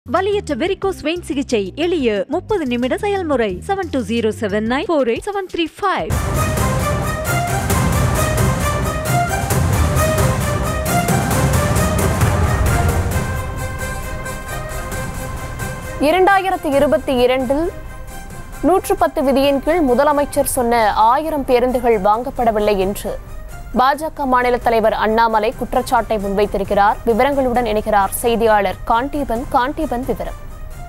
வலியற்ற varicose vein சிகிச்சை எளிய முப்பது நிமிட செயல்முறை seven two zero seven nine four eight seven three five இரண்டாயிரத்தி இருபத்தி இரண்டில் நூற்று பத்து விதியின் கீழ் முதலமைச்சர் சொன்ன ஆயிரம் பேருந்துகள் வாங்கப்படவில்லை என்று பாஜக மாநில தலைவர் அண்ணாமலை குற்றச்சாட்டை முன்வைத்திருக்கிறார் விவரங்களுடன் இணைகிறார் செய்தியாளர் காண்டீபன் காண்டீபன் விவரம்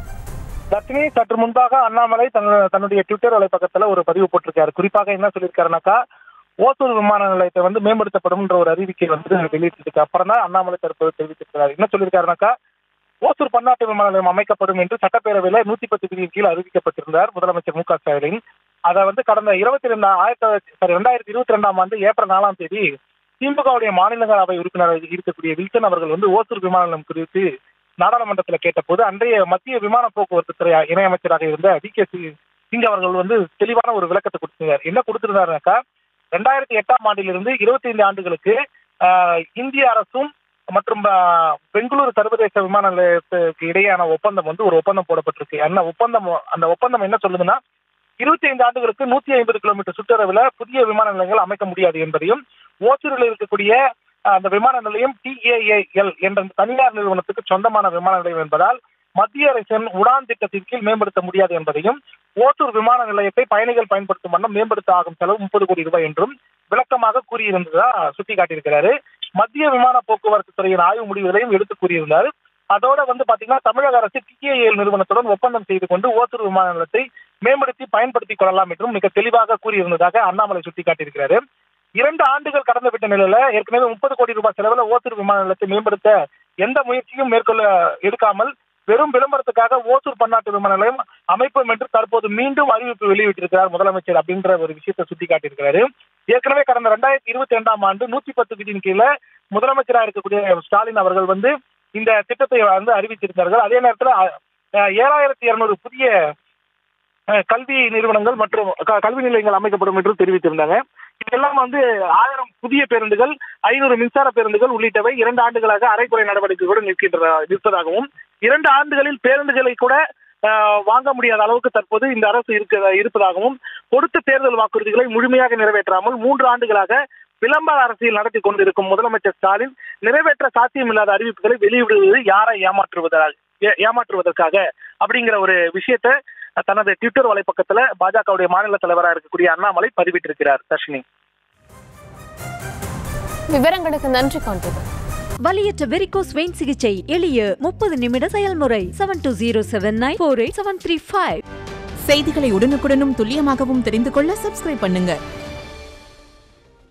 தர்ஷினி சற்று முன்பாக அண்ணாமலை தன்னு- தன்னுடைய ட்விட்டர் வலைப்பக்கத்துல ஒரு பதிவு போட்டிருக்காரு குறிப்பாக என்ன சொல்லியிருக்காருனாக்கா ஓசூர் விமான நிலையத்தை வந்து மேம்படுத்தப்படும் என்ற ஒரு அறிவிக்கை வந்து வெளியிட்டதுக்கு அப்புறம் தான் அண்ணாமலை தற்போது தெரிவித்திருக்கிறார் என்ன சொல்லியிருக்காருனாக்கா ஓசூர் பன்னாட்டு விமான நிலையம் அமைக்கப்படும் என்று சட்டப்பேரவையில நூத்தி பத்து பிரிவின் கீழ் அறிவிக்கப்பட்டிருந்தார் முதலமைச்சர் மு க ஸ்டாலின் அதை வந்து கடந்த இருபத்தி ரெண்டு ஆயிரத்தி சாரி ரெண்டாயிரத்தி இருபத்தி ரெண்டாம் ஆண்டு ஏப்ரல் நாலாம் தேதி திமுகவுடைய மாநிலங்களவை உறுப்பினர் இருக்கக்கூடிய வில்சன் அவர்கள் வந்து ஓசூர் விமான நிலையம் குறித்து நாடாளுமன்றத்தில் கேட்டபோது அன்றைய மத்திய விமான போக்குவரத்து துறை இணையமைச்சராக இருந்த டி கே சிங் அவர்கள் வந்து தெளிவான ஒரு விளக்கத்தை கொடுத்திருந்தார் என்ன கொடுத்திருந்தாருனாக்கா ரெண்டாயிரத்தி எட்டாம் ஆண்டிலிருந்து இருபத்தி ஐந்து ஆண்டுகளுக்கு ஆஹ், இந்திய அரசும் மற்றும் ஆஹ், பெங்களூரு சர்வதேச விமான நிலையத்துக்கு இடையேயான ஒப்பந்தம் வந்து ஒரு ஒப்பந்தம் போடப்பட்டிருக்கு என்ன ஒப்பந்தம் அந்த ஒப்பந்தம் என்ன சொல்லுதுன்னா இருபத்தி ஐந்து ஆண்டுகளுக்கு நூத்தி ஐம்பது கிலோமீட்டர் சுற்றளவில் புதிய விமான நிலையங்கள் அமைக்க முடியாது என்பதையும் ஓசூரில் இருக்கக்கூடிய அஹ், அந்த விமான நிலையம் டிஏஏஎல் என்ற தனியார் நிறுவனத்துக்கு சொந்தமான விமான நிலையம் என்பதால் மத்திய அரசின் உடான் திட்டத்தின் கீழ் மேம்படுத்த முடியாது என்பதையும் ஓசூர் விமான நிலையத்தை பயணிகள் பயன்படுத்தும் வண்ணம் மேம்படுத்த ஆகும் செலவு முப்பது கோடி ரூபாய் என்றும் விளக்கமாக கூறியிருந்ததா சுட்டிக்காட்டியிருக்கிறாரு மத்திய விமான போக்குவரத்து துறையின் ஆய்வு முடிவுகளையும் எடுத்து கூறியிருந்தார் அதோட வந்து பாத்தீங்கன்னா தமிழக அரசு டிஏஎல் நிறுவனத்துடன் ஒப்பந்தம் செய்து கொண்டு ஓசூர் விமான நிலையத்தை மேம்படுத்தி பயன்படுத்திக் கொள்ளலாம் என்றும் மிக தெளிவாக கூறியிருந்ததாக அண்ணாமலை சுட்டிக்காட்டியிருக்கிறாரு இரண்டு ஆண்டுகள் கடந்து விட்ட நிலையில ஏற்கனவே முப்பது கோடி ரூபாய் செலவுல ஓசூர் விமான நிலையத்தை மேம்படுத்த எந்த முயற்சியும் மேற்கொள்ள எடுக்காமல் வெறும் விளம்பரத்துக்காக ஓசூர் பன்னாட்டு விமான நிலையம் அமைப்போம் என்று தற்போது மீண்டும் அறிவிப்பு வெளியிட்டிருக்கிறார் முதலமைச்சர் அப்படின்ற ஒரு விஷயத்தை சுட்டிக்காட்டியிருக்கிறாரு ஏற்கனவே கடந்த ரெண்டாயிரத்தி இருபத்தி ரெண்டாம் ஆண்டு நூத்தி பத்து விதியின் கீழே முதலமைச்சராக இருக்கக்கூடிய ஸ்டாலின் அவர்கள் வந்து இந்த திட்டத்தை வந்து அறிவித்திருந்தார்கள் அதே நேரத்தில் ஏழாயிரத்தி இருநூறு புதிய அஹ், கல்வி நிறுவனங்கள் மற்றும் க- கல்வி நிலையங்கள் அமைக்கப்படும் என்று தெரிவித்திருந்தாங்க இதெல்லாம் வந்து ஆயிரம் புதிய பேருந்துகள் ஐநூறு மின்சார பேருந்துகள் உள்ளிட்டவை இரண்டு ஆண்டுகளாக அரைக்குறை நடவடிக்கைகளுடன் நிற்கின்ற நிற்பதாகவும் இரண்டு ஆண்டுகளில் பேருந்துகளை கூட அஹ், வாங்க முடியாத அளவுக்கு தற்போது இந்த அரசு இருக்க இருப்பதாகவும் கொடுத்த தேர்தல் வாக்குறுதிகளை முழுமையாக நிறைவேற்றாமல் மூன்று ஆண்டுகளாக விளம்பர அரசியல் நடத்தி கொண்டிருக்கும் முதலமைச்சர் ஸ்டாலின் நிறைவேற்ற சாத்தியமில்லாத அறிவிப்புகளை வெளியிடுவது யாரை ஏமாற்றுவதாக ஏ- ஏமாற்றுவதற்காக அப்படிங்கிற ஒரு விஷயத்தை தனது ட்விட்டர் வலைப்பக்கத்துல பாஜகவுடைய மாநில தலைவராக இருக்கக்கூடிய அண்ணாமலை பதிவிட்டிருக்கிறார் தர்ஷினி விவரங்களுக்கு நன்றி காண்டீபன் வலியற்ற வெரிகோஸ் வெயின் சிகிச்சை எளிய முப்பது நிமிட செயல்முறை seven two zero seven nine four eight seven three five செய்திகளை உடனுக்குடனும் துல்லியமாகவும் தெரிந்து கொள்ள சப்ஸ்கிரைப் பண்ணுங்க